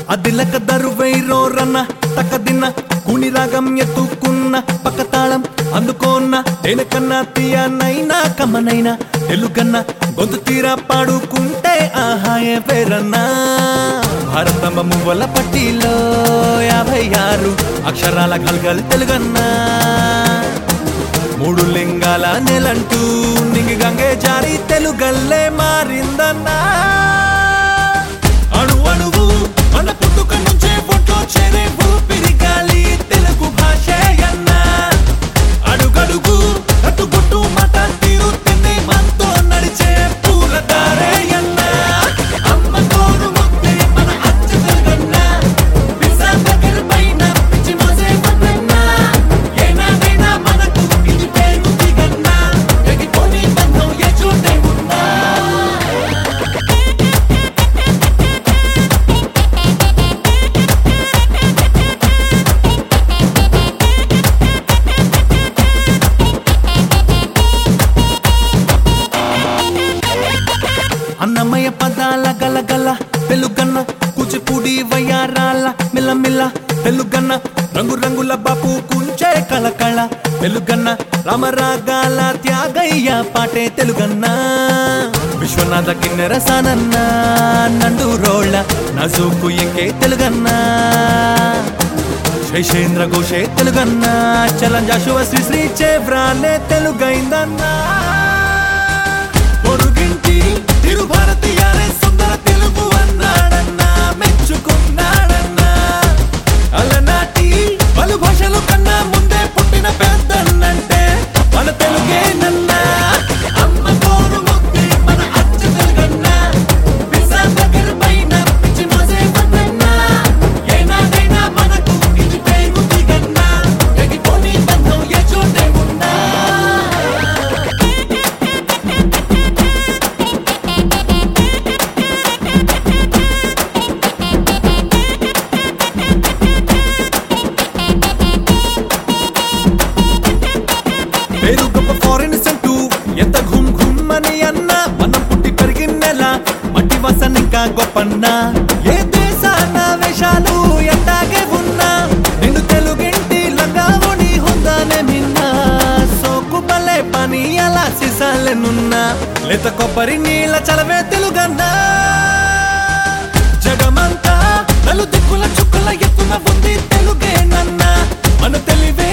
అదిలక దరువైరో రన్న తక్కదిన్న కుని రాగం ఎత్తుకున్న పక్క తాళం అందుకోన్న దేనికన్నా తీయనైనా కమ్మనైనా తెలుగన్న గొంతు తీరా పాడుకుంటే ఆహాయే పేరన్నా భారతమ్మ మువ్వల పట్టిలో యాభై ఆరు అక్షరాల గల్గల్ తెలుగన్నా మూడు లింగాల నెలంటూ నింగి గంగే జారి తెలుగల్లే మారిందన్నా అణు అణువు మన పుట్టుక నుంచే ఒంట్లో చేరే ఊపిరి గాలి తెలుగు భాషే అన్నా అడుగడుగు అటుగుట్టు మాట తీరు తిన్నే మనతో నడిచే పూలదారే అన్నా అమ్మ తోడు ముక్తే మన అచ్చ తెలుగన్నా పిజ్జా దగ్గర పైన పిచ్చి మోసే వద్దన్నా ఏనాడైనా మనకు ఇది పేరు దిగన్నా ఎగిపోని బంధం ఏ చోటే ఉన్నా అన్నమయ్య పదాల గలగల తెలుగన్న కూచిపూడి వయ్యారాల మిల్లమిల్ల తెలుగన్న రంగు రంగుల బాపు కుంచే కళకళ తెలుగన్న రామరాగాల త్యాగయ్య పాటే తెలుగన్న విశ్వనాథ కిన్నెర సానన్న నండు రోళ్ళ నజూకు ఎంకే తెలుగన్న శైషేంద్ర ఘోషే తెలుగన్న చలంజాశువ శ్రీ శ్రీ చేవ్రాలే తెలుగైందన్నా పొరుగింటి తిరుభారతీయాలే సుందర తెలుగు అన్నాడన్నా మెచ్చుకున్నాడన్నా అలనాటి పలు భాషలు కన్నా ముందే పుట్టిన పెద్దన్నంటే మన తెలుగేనన్నా అమ్మ తోడు ముక్తి మన అచ్చ తెలుగన్నా పిజ్జా దగ్గర పైన పిచ్చి మోసే వద్దన్నా ఏనాడైనా మనకు ఇది పేరు దిగన్నా ఎగిపోని బంధం ఏ చోటే ఉన్నా పేరు గొప్ప ఫారిన్ సెంటు ఎంత ఘుమ్ ఘుమ్ అని అన్నా మనం పుట్టి పెరిగిన నెల మట్టి వాసన ఇంకా గొప్పన్నా ఏ దేశాన వేషాలు ఎట్టాగే ఉన్నా నిన్ను తెలుగింటి లంగావుని హుందానే మిన్నా సోకు బలే పని అలా సిసాలెనున్నా లేత కొబ్బరి నీళ్ళ చలవే తెలుగన్నా జగమంతా నలు దిక్కుల చుక్కల ఎత్తున ఉంది తెలుగేనన్నా మన తెలివే